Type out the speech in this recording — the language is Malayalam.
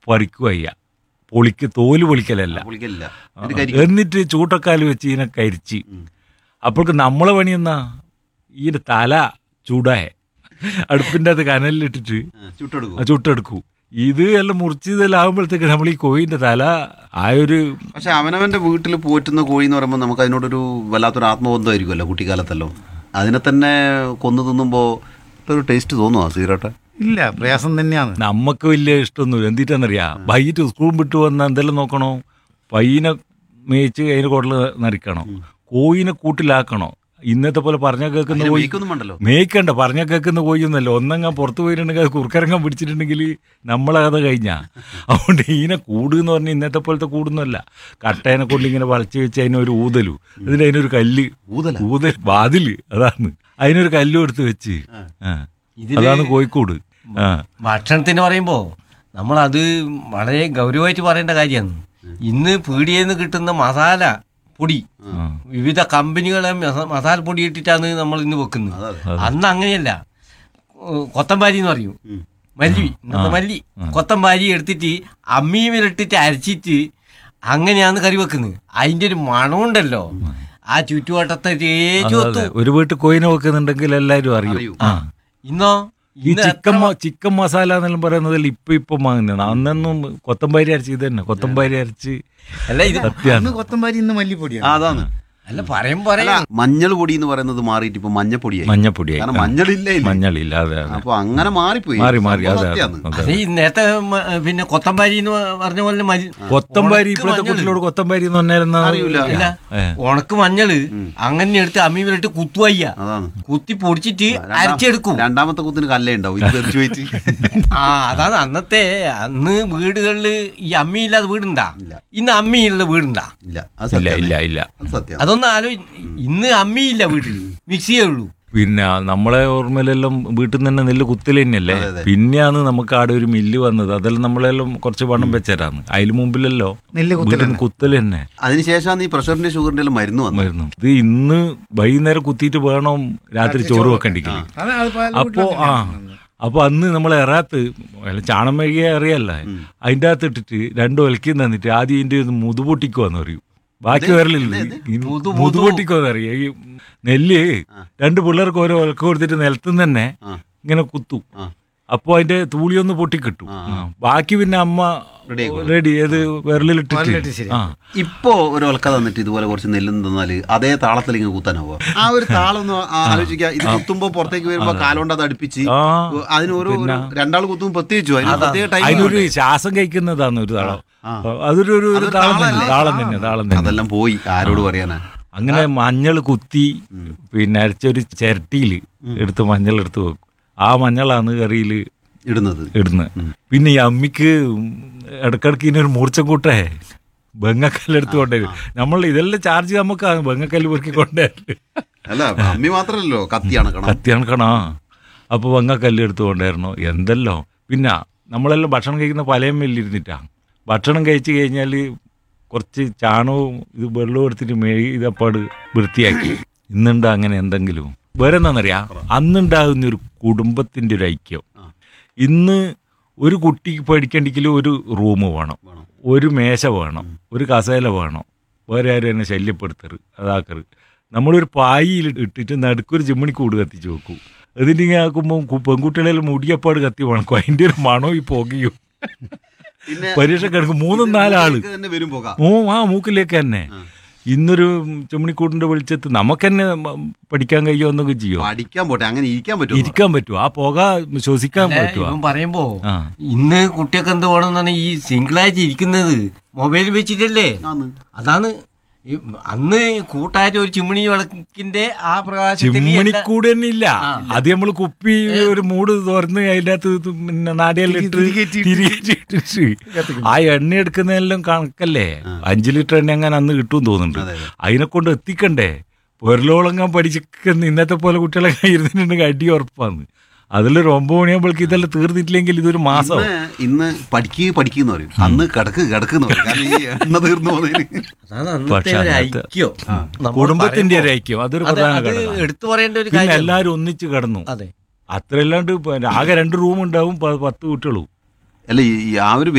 പറിക്കുക ചെയ്യുക പൊളിക്ക് തോല് പൊളിക്കലല്ല പുളിക്കലില്ല ആ, ഇത് കരിക്കും എന്നിട്ട് ചൂട്ടക്കാല് വെച്ച് ഇതിനെ കരിച്ച് ഉം. അപ്പോൾക്ക് നമ്മളെ പണി എന്നാ ഇതിന്റെ തല ചൂടായ അടുപ്പിന്റെ അത് കനലിലിട്ടിട്ട് ആ, ചുട്ടെടുക്കും ആ ചുട്ടെടുക്കൂ ഇത് എല്ലാം മുറിച്ചതെല്ലാകുമ്പോഴത്തേക്ക് നമ്മൾ ഈ കോയിന്റെ തല ആ ഒരു പക്ഷെ അവനവന്റെ വീട്ടിൽ പോറ്റുന്ന കോഴി എന്ന് പറയുമ്പോൾ നമുക്ക് അതിനോടൊരു വല്ലാത്തൊരു ആത്മബന്ധമായിരിക്കുമല്ലോ കുട്ടിക്കാലത്തല്ലോ അതിനെ തന്നെ കൊന്നു തിന്നുമ്പോൾ ഒരു ടേസ്റ്റ് തോന്നുമോ സീറട്ടെ ഇല്ല പ്രയാസം തന്നെയാണ് നമുക്ക് വലിയ ഇഷ്ടമൊന്നുമില്ല എന്തിട്ടാന്നറിയാ വൈകിട്ട് സ്കൂളും വിട്ട് വന്നാൽ എന്തെല്ലാം നോക്കണോ പയ്യനെ മേയിച്ച് അതിന് കുടൽ നരിക്കണോ കോയിനെ കൂട്ടിലാക്കണോ ഇന്നത്തെ പോലെ പറഞ്ഞ കേൾക്കുന്ന കോഴി വീക്കൊന്നും വേണ്ടല്ലോ മേയ്ക്കണ്ട പറഞ്ഞ കേൾക്കുന്ന കോഴിയൊന്നല്ല ഒന്നങ്ങാൻ പുറത്ത് പോയിട്ടുണ്ടെങ്കിൽ അത് കുറുക്കരങ്ങാൻ പിടിച്ചിട്ടുണ്ടെങ്കിൽ നമ്മളെ കഥ കഴിഞ്ഞാ അതുകൊണ്ട് ഇതിനെ കൂട് എന്ന് പറഞ്ഞാൽ ഇന്നത്തെ പോലത്തെ കൂടൊന്നുമല്ല കട്ടേനെ കൊണ്ട് ഇങ്ങനെ വളച്ച് വെച്ച് അതിനൊരു ഊതലു എന്നിട്ട് അതിനൊരു കല്ല് ഊതല ഊതൽ വാതില് അതാണ് അതിനൊരു കല്ലും എടുത്ത് വെച്ച് ആ. ഇതില് അതാണ് കോഴിക്കോട് ആ ഭക്ഷണത്തിന് പറയുമ്പോൾ നമ്മളത് വളരെ ഗൗരവമായിട്ട് പറയേണ്ട കാര്യമാണ് ഇന്ന് പീടികയിൽ നിന്ന് കിട്ടുന്ന മസാല പൊടി ആ. വിവിധ കമ്പനികളെ മസ- മസാല പൊടി ഇട്ടിട്ടാണ് നമ്മൾ ഇന്ന് വെക്കുന്നത് അന്ന് അങ്ങനെയല്ല ഏഹ് കൊത്തമ്പാരി എന്ന് പറയും ഉം. മല്ലി ഇന്നത്തെ മല്ലി കൊത്തമ്പാരി എടുത്തിട്ട് അമ്മിയുമിലിട്ടിട്ട് അരച്ചിട്ട് അങ്ങനെയാണ് കറി വെക്കുന്നത് അതിന്റെ ഒരു മണമുണ്ടല്ലോ ആ ചുറ്റുവട്ടത്തെ തേച്ചു അതെ, അതെ. ഒരു വീട്ടിൽ കോയിനെ വെക്കുന്നുണ്ടെങ്കിൽ എല്ലാരും അറിയും അറിയും. ആ ഇന്നോ ഈ ഇന്ന് ചിക്കൻ മ- ചിക്കൻ മസാല എന്നെല്ലാം പറയുന്നതിൽ ഇപ്പൊ ഇപ്പൊ വാങ്ങുന്നതാണ് അന്നൊന്നും കൊത്തമ്പാരി അരച്ച് ഇത് തന്നെ കൊത്തമ്പാരി അരച്ച് അല്ല ഇത് സത്യാണ് ഇന്ന് കൊത്തമ്പാരി ഇന്ന് ആ, മല്ലിപ്പൊടിയാണ് അതാണ് അല്ല പറയും അല്ല പറയാം മഞ്ഞൾ പൊടി എന്ന് പറയുന്നത് മാറിയിട്ട് ഇപ്പൊ മഞ്ഞപ്പൊടിയായി മഞ്ഞപ്പൊടിയായി കാരണം മഞ്ഞളില്ല ഇല്ല മഞ്ഞളില്ല അതെ അതെ അപ്പൊ അങ്ങനെ മാറിപ്പോയി മാറി മാറി സംഭവം അതെ അതെ, സത്യാണ്. അതെ അത് ഈ നേരത്തെ മ- പിന്നെ കൊത്തമ്പാരി എന്ന് പറഞ്ഞ പോലെ മതി- കൊത്തമ്പാരി ഉണക്ക് ഇപ്പോഴത്തെ മഞ്ഞള്. കുട്ടികളോട് കൊത്തമ്പാരി എന്ന് പറഞ്ഞാൽ അറിയൂല. ഇല്ല ഉണക്ക് മഞ്ഞള് അങ്ങനെ എടുത്ത് അമ്മിയിലിട്ട് കുത്തുവയ്യ അതാണ് കുത്തി പൊടിച്ചിട്ട് രണ്ടാം- അരച്ചെടുക്കും രണ്ടാമത്തെ കുത്തിന് കല്ലേ ഉണ്ടാവും ഇത് തെറിച്ചു വെച്ച് ആ അതാണ് അന്നത്തെ അന്ന് വീടുകളില് ഈ അമ്മിയില്ലാതെ വീടുണ്ടാ ഇല്ല. ഇന്ന് അമ്മിയുള്ള വീടുണ്ടാ ഇല്ല അത് ഇല്ല സത്യം ഇല്ല ഇല്ല അത് സത്യം അതൊന്നും ആലോ ഇന്ന് അമ്മിയില്ല വീട്ടിൽ മിക്സിയേ ഉള്ളൂ പിന്നെ നമ്മളെ ഓർമ്മയിലെല്ലാം വീട്ടിൽ നിന്ന് തന്നെ നെല്ല് കുത്തല് തന്നെയല്ലേ അതെ, അതെ. പിന്നെയാണ് നമുക്ക് ആടെ ഒരു മില്ല് വന്നത് അതെല്ലാം നമ്മളെല്ലാം കുറച്ച് പണം വെച്ചരാന്ന് അതിന് മുമ്പിലല്ലോ നെല്ല് കുത്തല് വീട്ടിൽ കുത്തല് തന്നെ അതിനുശേഷമാണ് ഈ പ്രഷറിന്റെ ഷുഗറിന്റെ എല്ലാം മരുന്ന് വന്നത് മരുന്ന് ഇത് ഇന്ന് വൈകുന്നേരം കുത്തിയിട്ട് വേണം രാത്രി ചോറ് വെക്കണ്ടിക്കല് അത് അത് പല അപ്പോ വീട്ടിലും ആ അങ്ങനെയാണ്. അപ്പൊ അന്ന് നമ്മൾ എറാത്ത് അല്ല ചാണം മെഴുകിയ അറിയല്ല അതിൻ്റെ അകത്ത് ഇട്ടിട്ട് രണ്ട് ഒലക്കി തന്നിട്ട് ആദ്യം ഇതിന്റെ ഒന്ന് മുതുപൊട്ടിക്കുവാന്ന് പറയും ബാക്കി വരലില്ല മുതു- മുതുപൊട്ടിക്കുവാന്ന് അറിയാം ഈ നെല്ല് രണ്ട് പിള്ളേർക്ക് ഓരോ ഒലക്ക കൊടുത്തിട്ട് നിലത്തുനിന്ന് തന്നെ ആ. ഇങ്ങനെ കുത്തു ആ. അപ്പൊ അതിന്റെ തൂളിയൊന്ന് പൊട്ടിക്കിട്ടും ആ. ബാക്കി പിന്നെ അമ്മ Ready ആയിക്കോളും. റെഡി ഏത് വിരലിലിട്ടിട്ട് വിരലിലിട്ട് ശരി. ആ ഇപ്പോ ഒരു ഒലക്ക തന്നിട്ട് ഇതുപോലെ കുറച്ച് നെല്ലും തന്നാല് അതേ താളത്തിൽ ഇങ്ങനെ കുത്താനാവുക ആ ഒരു താളം ഒന്ന് ആലോചിക്കുക ഇത് കുത്തുമ്പോ പുറത്തേക്ക് വരുമ്പോ കാലുകൊണ്ട് അത് അടുപ്പിച്ച് ആ. അതിന് ഒരു ഒരു രണ്ടാൾ കുത്തുമ്പോൾ പ്രത്യേകിച്ചു അതിന് പ്രത്യേക ടൈം അതിനൊരു ശ്വാസം കഴിക്കുന്നതാണ് ഒരു താളം ആ. അതൊരു ഒരു- ഒരു അതൊരു താളം തന്നെ താളമല്ലേ? താളം തന്നെ താളം തന്നെ അതെല്ലാം പോയി ആരോട് പറയാനാ അങ്ങനെ മഞ്ഞൾ കുത്തി പിന്നെ അരച്ചൊരു ചിരട്ടിയിൽ എടുത്ത് മഞ്ഞൾ എടുത്ത് വെക്കും ആ മഞ്ഞളാണ് കറിയിൽ ഇടുന്നത് ഇടുന്നത് പിന്നെ ഈ അമ്മിക്ക് ഇടക്കിടക്ക് ഇതിനൊരു മൂർച്ച കൂട്ടേ ബെങ്ങക്കല്ല് എടുത്ത് കൊണ്ടുവരും നമ്മൾ ഇതെല്ലാം ചാർജ് നമുക്ക് ബെങ്ങക്കല്ല് പെറുക്കി കൊണ്ടുവരും അല്ല അമ്മി മാത്രല്ലല്ലോ കത്തി അണക്കണം കത്തി കണക്കണോ അപ്പോൾ ബെങ്ങക്കല്ല് എടുത്ത് കൊണ്ടുവരണോ എന്തല്ലോ പിന്നെ നമ്മളെല്ലാം ഭക്ഷണം കഴിക്കുന്ന പലയും വലിയിരുന്നിട്ടാ ഭക്ഷണം കഴിച്ച് കഴിഞ്ഞാൽ കുറച്ച് ചാണകവും ഇത് വെള്ളവും എടുത്തിട്ട് മെഴി ഇതപ്പാട് വൃത്തിയാക്കി ഇന്നുണ്ട് അങ്ങനെ എന്തെങ്കിലും വേറെ എന്താണെന്നറിയാം അന്നുണ്ടാകുന്ന ഒരു കുടുംബത്തിൻ്റെ ഒരു ഐക്യം ഇന്ന് ഒരു കുട്ടിക്ക് പഠിക്കണ്ടെങ്കിലും ഒരു റൂം വേണം വേണം. ഒരു മേശ വേണം ഒരു കസേല വേണം വേറെ ആരും എന്നെ ശല്യപ്പെടുത്തരുത് അതാക്കരുത് നമ്മളൊരു പായിൽ ഇട്ടിട്ട് നടുക്കൊരു ചിമ്മണി കൂട് കത്തിച്ച് വെക്കും അതിൻ്റെ ഇങ്ങനെ ആക്കുമ്പോൾ പെൺകുട്ടികളെല്ലാം മുടിയപ്പാട് കത്തി വേണം അതിൻ്റെ ഒരു മണവും ഈ പുകയും പിന്നെ പരീക്ഷ കിടക്കും മൂന്നും നാലാള് ഇതിലേക്ക് തന്നെ വരും പോകാം ഓ ആ മൂക്കിലേക്ക് തന്നെ ഇന്നൊരു ചിമ്മണിക്കൂട്ടിന്റെ വെളിച്ചത്ത് നമുക്ക് തന്നെ പഠിക്കാൻ കഴിയുമോ എന്നൊക്കെ ചെയ്യോ പഠിക്കാൻ പോട്ടെ അങ്ങനെ ഇരിക്കാൻ പറ്റുമോ ഇരിക്കാൻ പറ്റുമോ ആ പുക ശ്വസിക്കാൻ പറ്റുമോ ഇവൻ പറയുമ്പോ ആ. ഇന്ന് കുട്ടിയൊക്കെ എന്ത് വേണമെന്നാണ് ഈ സിംഗിളായിട്ട് ഇരിക്കുന്നത് മൊബൈൽ വെച്ചിട്ടല്ലേ ആന്ന്. അതാണ് ഈ അന്ന് കൂട്ടായിട്ട് ഒരു ചിമ്മിണി വിളക്കിന്റെ ആ പ്രകാശത്തിൽ എല്ലാ- ചിമ്മണിക്കൂട് തന്നെ ഇല്ല അത് നമ്മൾ കുപ്പി ഒരു മൂട് തുറന്ന് അതിൻ്റെ അകത്ത് ഇത് പിന്നെ നാടിയെല്ലാം ഇട്ട് തിരികെ ആ എണ്ണ എടുക്കുന്നതെല്ലാം കണക്കല്ലേ അഞ്ചു ലിറ്റർ എണ്ണ അങ്ങനെ അന്ന് കിട്ടും തോന്നുന്നുണ്ട് അതിനെ കൊണ്ട് എത്തിക്കണ്ടേ പൊരലോളങ്ങാൻ പഠിച്ചിരിക്കുന്ന ഇന്നത്തെ പോലെ കുട്ടികളെ ഇരുന്നിട്ടുണ്ടെങ്കിൽ അടി ഉറപ്പാന്ന് അതിലൊരു ഒമ്പത് മണിയാകുമ്പോഴേക്ക് ഇതെല്ലാം തീർന്നിട്ടില്ലെങ്കിൽ ഇതൊരു മാസം ഇന്ന് ഇന്ന് പഠിക്കുക പഠിക്കുന്ന പറയും അന്ന് കിടക്ക് കിടക്കുന്ന പറയും കാരണം ഈ എണ്ണ തീർന്നു പോകുന്നതിന് അതാണ് അന്നത്തെ പക്ഷെ ഒരു അന്നത്തെ- ഐക്യം നമ്മൾ കുടുംബത്തിന്റെ ഒരു പറയുമ്പോ- ഐക്യം അതൊരു അതെ, പ്രധാന അത് ഘടകം എടുത്തു പറയേണ്ട ഒരു പിന്നെ കാര്യം എല്ലാരും ഒന്നിച്ച് കിടന്നു അതെ അത്രയല്ലാണ്ട് ഇപ്പൊ ആകെ രണ്ട് റൂം ഉണ്ടാവും പ- പത്ത് കുട്ടികളും അല്ല ഈ- ഈ ആ ഒരു